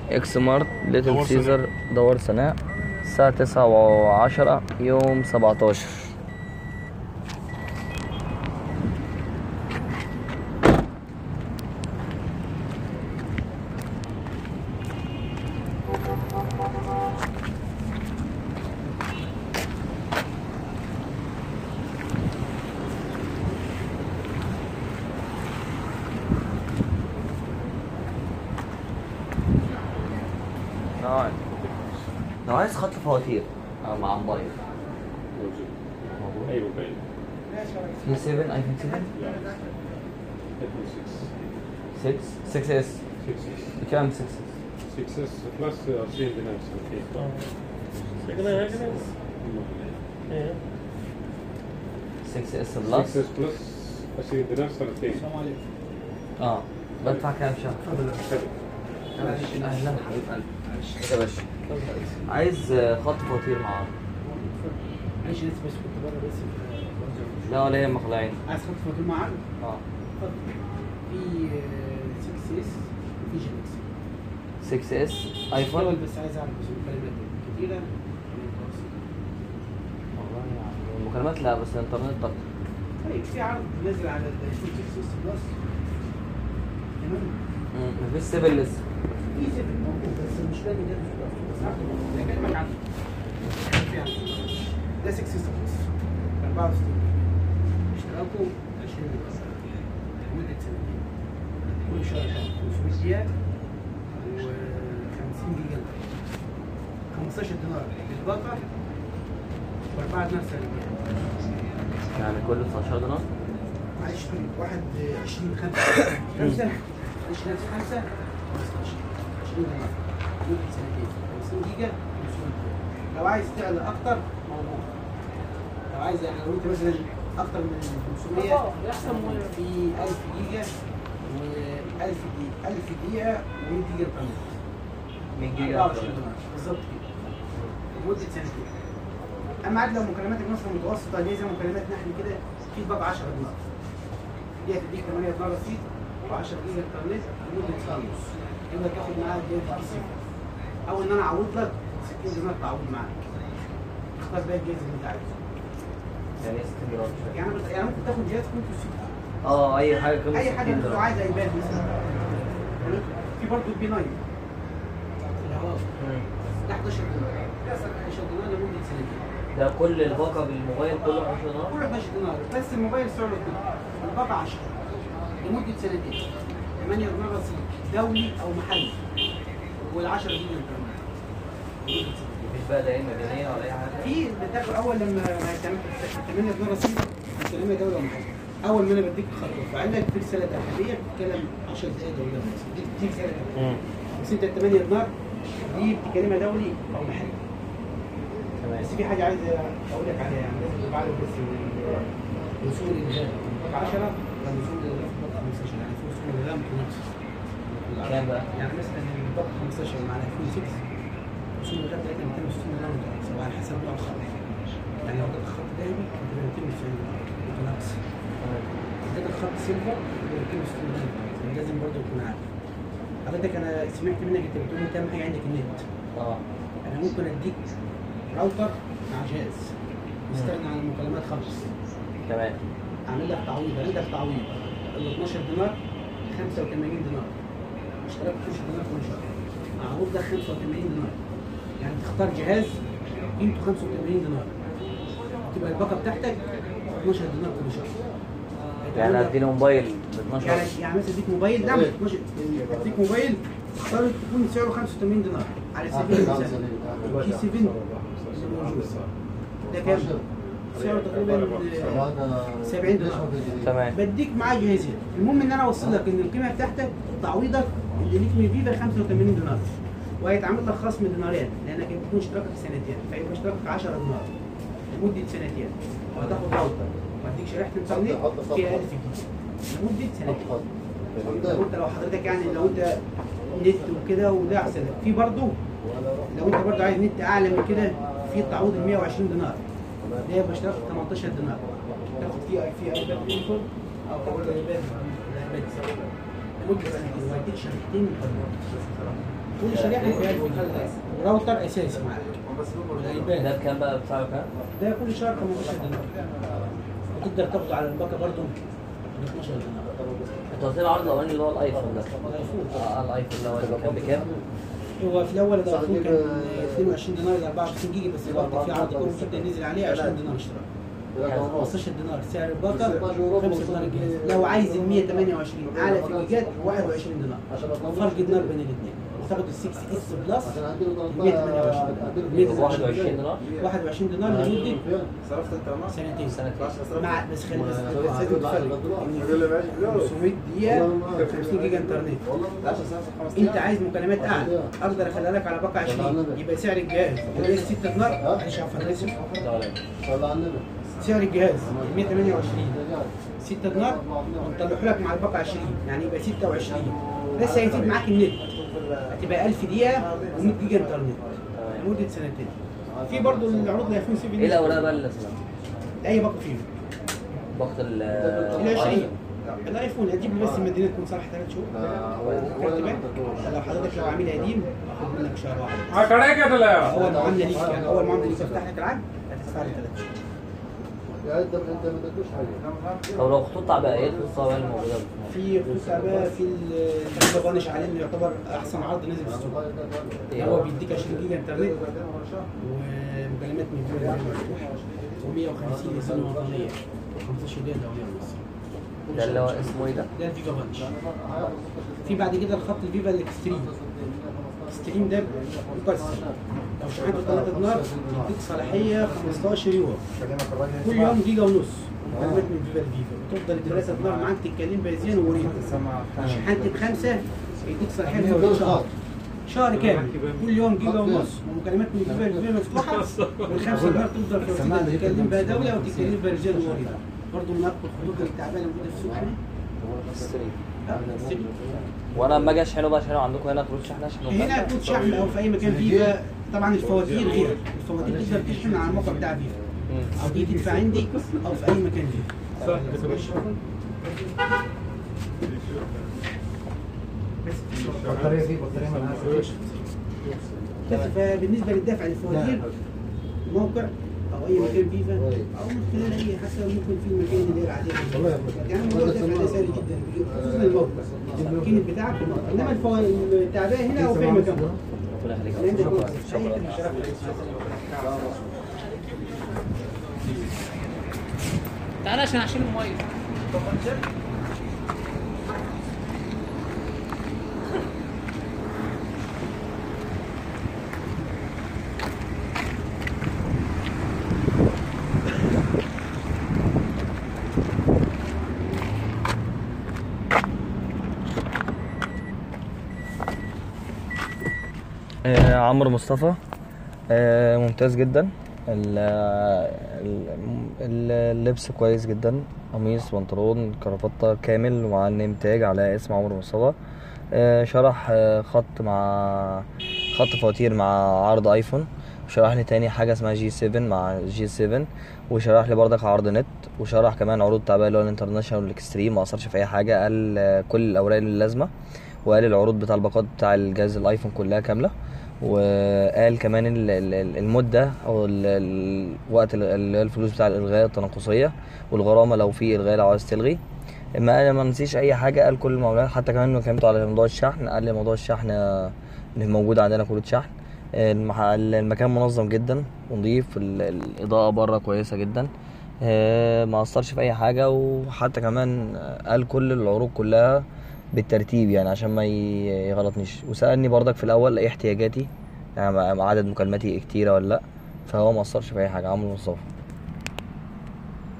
اكس مارت ليتل دور سيزر دوار سناء الساعة تسعة وعشرة يوم سبعتاشر نعم لو عايز خط فواتير آه، مع موبايل ايوه باين في 7 ايفون 7 6 6 اس 6 بكام 6 اس 6 اس بلس 20 دينار سنتين 6 اس 6 بلس اس بلس 20 دينار سنتين اه بدفع كام شهر؟ اهلا حبيب قلبي يا باشا عايز آه، خط فواتير مع معلش لسه بس كنت بره بس لا ولا يهمك الله يعينك عايز خط فواتير مع عقد اه اتفضل في 6 اس وفي جي اكس 6 اس ايفون الاول بس عايز اعرف بس المكالمات كتيره والله يعني المكالمات لا بس الانترنت اكتر طيب في عرض نازل على ال 6 اس بلس تمام مم، مفيش 7 لسه في 7 موجود بس مش باين ده مش بلس بس عارف بكلمك عنه في عرض. ده 6 اس بلس 64 اشتراكه 20 بس مدة سنتين كل شهر 500 دقيقة و 50 جيجا 15 دينار للباقة و4 دينار سنويا يعني كل 19 دينار معلش طيب واحد 20 5 5 20 5 15 20 دينار ممكن سنتين 50 جيجا 500 دينار لو عايز تعلى اكتر موجود لو عايز يعني لو انت مثلا اكتر من 500 ممكن في 1000 جيجا و 1000 دقيقة 1000 دقيقة و100 جيجا انترنت 100 جيجا 24 دولار بالظبط كده لمدة سنتين اما عاد لو مكالماتك مثلا متوسطة اللي هي زي مكالماتنا احنا كده في بقى 10 دولار دي هتديك 8 دولار رصيد و10 جيجا انترنت لمدة سنة ونص يبقى تاخد معاها دي كيسين او ان انا اعوض لك 60 دينار تعويض معاك اختار بقى الجهاز اللي انت عايزه يعني 60 دينار مش فاهم. يعني بت- يعني ممكن تاخد جهاز قيمته 60 اه اي حاجه قيمه اي 60 حاجه انت لو دينار عايز ايباد مثلا في برضه البي 9 الهواء مم. ده 11 دينار 11 دينار لمده سنتين ده كل الباقه بالموبايل كله 10 دينار كله 11 دينار بس الموبايل سعره كده الباقة 10 لمدة سنتين 8 دينار رصيد دولي أو محلي وال10 جيجا انترنت لمدة سنتين. مفيش بقى دائما مدنيه ولا اي حاجه في بتاخد أول لما 8 دينار رصيد بتكلمها دولة ولا محلي أول ما أنا بديك خطوة فعندك في رسالة ترحيبية بتتكلم 10 دقايق دولة بس دي دي رسالة ترحيبية. مم. بس أنت 8 دينار دي بتكلمها دولي أو محلي تمام بس في حاجة عايز أقول لك عليها يعني لازم تبقى عارف بس إن الوصول إلى بقى 10 والوصول إلى بقى 15 يعني في وصول إلى ممكن نقص كام بقى؟ يعني مثلا البقى 15 مع الايفون 6 وصول لغاية دلوقتي 260 دولار متناقص وعلى حسب نوع الخط يعني لو اديت خط ذهبي هتبقى 290 دولار متناقص تمام. اديت خط سيلفر هتبقى 260 دولار متناقص يعني لازم برضه تكون عارف حضرتك انا سمعت منك انت بتقول انت اهم حاجه عندك النت اه انا ممكن اديك راوتر مع جهاز يستغني عن المكالمات خالص تمام اعمل لك تعويض عندك تعويض ال 12 دينار 85 دينار اشتراك 12 دينار كل شهر اعوض لك 85 دينار يعني تختار جهاز قيمته 85 دينار تبقى الباقه بتاعتك 12 دينار كل شهر يعني اديني موبايل ب 12 يعني يعني مثلا اديك موبايل لا مش 12 اديك موبايل تختار تكون سعره 85 دينار على سبيل المثال كي 7 اللي موجود ده كام؟ سعره تقريبا 70 دينار تمام بديك معاه جهازين المهم ان انا اوصل لك ان القيمه بتاعتك تعويضك اللي ليك من فيفا 85 دينار وهيتعمل لك خصم دينارين لانك بتكون اشتراكك سنتين فيبقى اشتراكك 10 دينار لمده سنتين وهتاخد راوتر وهديك شريحه انترنت فيها 1000 جيجا لمده سنتين لو انت لو حضرتك يعني لو انت نت وكده وده احسن لك في برضه لو انت برضه عايز نت اعلى من كده في التعويض ال 120 دينار ده يبقى اشتراك 18 دينار تاخد فيه في ايباد انفور او تاخد ايباد الايباد لمده سنتين ما يديك شريحتين كل شريحه فيها 1000 جنيه راوتر اساسي معاك والايباد ده بكام بقى بسعره كام؟ ده كل شهر 15 دينار وتقدر تاخده على الباقه برضه ب 12 دينار انت قلت لي العرض الاولاني اللي هو الايفون ده الايفون اه الايفون اللي هو اللي كان بكام؟ هو في الاول ده المفروض كان 22 دينار ل 54 جيجا بس دلوقتي في عرض كله جدا نزل عليه 20 دينار اشتراك 15 دينار سعر الباقه 5 دينار الجهاز لو عايز ال 128 اعلى في الجيجات 21 دينار فرق دينار بين الاثنين وتاخد ال 6 اس بلس ب 128 21 دينار 21 دينار لمده صرفت انت ما سنتين سنتين مع بس خلي بس إن في 500 دقيقه 50 جيجا انترنت انت عايز مكالمات اعلى اقدر اخليها لك على باقه 20 يبقى سعر الجهاز اللي هي 6 دينار معلش عفوا انا اسف سعر الجهاز 128 6 دينار ونطلعه لك مع الباقه 20 يعني يبقى 26 بس هيزيد معاك النت هتبقى 1000 دقيقه و100 جيجا انترنت لمده سنتين في برضه العروض الايفون 7 ايه الاوراق بقى اللي اسمها؟ اي باقه فيهم باقة ال ال 20 الايفون هتجيب لي بس المدينه تكون صالحه ثلاث شهور كارت بنك لو حضرتك لو عميل قديم هاخد منك شهر واحد ಆ ಕಡೆಗೆ ಅದಲ್ಲ اول معامله ليك يعني اول معامله ليك افتح لك العقد هتدفع لي ثلاث شهور طب لو خطوط تعبئيات الصور اللي موجوده في خطوط بقى في الفيفا بانش عليه انه يعتبر احسن عرض نزل في السوق إيه هو هو؟ بيديك 20 جيجا انترنت ومكالمات من فيفا مفتوحه و150 لسنه وطنيه و15 دقيقه دوليه ونص ده اللي هو اسمه ايه ده؟ ده الفيفا بانش في بعد كده الخط الفيفا الاكستريم الاكستريم ده مكسر لو شحنته 3 دينار يديك صلاحيه 15 يوم كل يوم جيجا ونص مكالمات من فيفا لفيفا وتفضل ال 3 دينار معاك تتكلم بهزيان ووريد شحنت بخمسه يديك صلاحيه لمده شهر شهر كامل كل يوم جيجا ونص ومكالمات من فيفا لفيفا مفتوحه والخمسه دينار تفضل في الوسيله تتكلم بها دوله وتتكلم بها رجال ووريد برضه من اكبر الخطوط اللي تعبانه موجوده في السوق يعني ستريم آه، الستريم. وانا لما اجي اشحنه بقى اشحنه عندكم هنا كروت شحن اشحنه هنا كود شحن او في اي مكان فيفا طبعا الفواتير غير الفواتير تقدر تشحن على الموقع بتاع فيفا مم. او تيجي تدفع عندي او في اي مكان فيفا بطارية دي بطارية مالهاش بس فبالنسبه للدفع للفواتير موقع او اي مكان فيفا او من خلال اي حتى ممكن في المكان اللي هي العاديه يعني موضوع الدفع ده سهل جدا خصوصا الموقع المكان بتاعك الموقع. انما الفوا- التعبئه هنا او في اي مكان ربنا يخليك يعني شكرا عندك شكرا شكرا تعالى عشان اشيل الميه آه عمرو مصطفى آه ممتاز جدا ال- ال- ال- اللبس كويس جدا قميص بنطلون كرافتة كامل ومع النيم تاج على اسم عمرو مصطفى آه شرح آه خط مع خط فواتير مع عرض ايفون وشرح لي تاني حاجة اسمها جي 7 مع جي 7 وشرح لي برضك عرض نت وشرح كمان عروض تعبئة اللي هو الانترناشونال والاكستريم ما اثرش في اي حاجة قال آه، كل الاوراق اللي لازمة وقال العروض بتاع الباقات بتاع الجهاز الايفون كلها كاملة وقال كمان ال- ال- ال- المدة أو ال- ال- وقت ال- ال- الفلوس بتاع الإلغاء التناقصية والغرامة لو في إلغاء لو عايز تلغي ما ما نسيش أي حاجة قال كل المعلومات حتى كمان لما كلمته على موضوع الشحن قال لي موضوع الشحن آه، إن موجود عندنا كروت شحن المح- المكان منظم جدا ونضيف ال- الإضاءة بره كويسة جدا آه، ما أثرش في أي حاجة وحتى كمان آه، قال كل العروض كلها بالترتيب يعني عشان ما ي- يغلطنيش وسألني برضك في الأول إيه احتياجاتي يعني عدد مكالماتي كتيرة ولا لأ فهو ما أثرش في أي حاجة عمرو مصطفى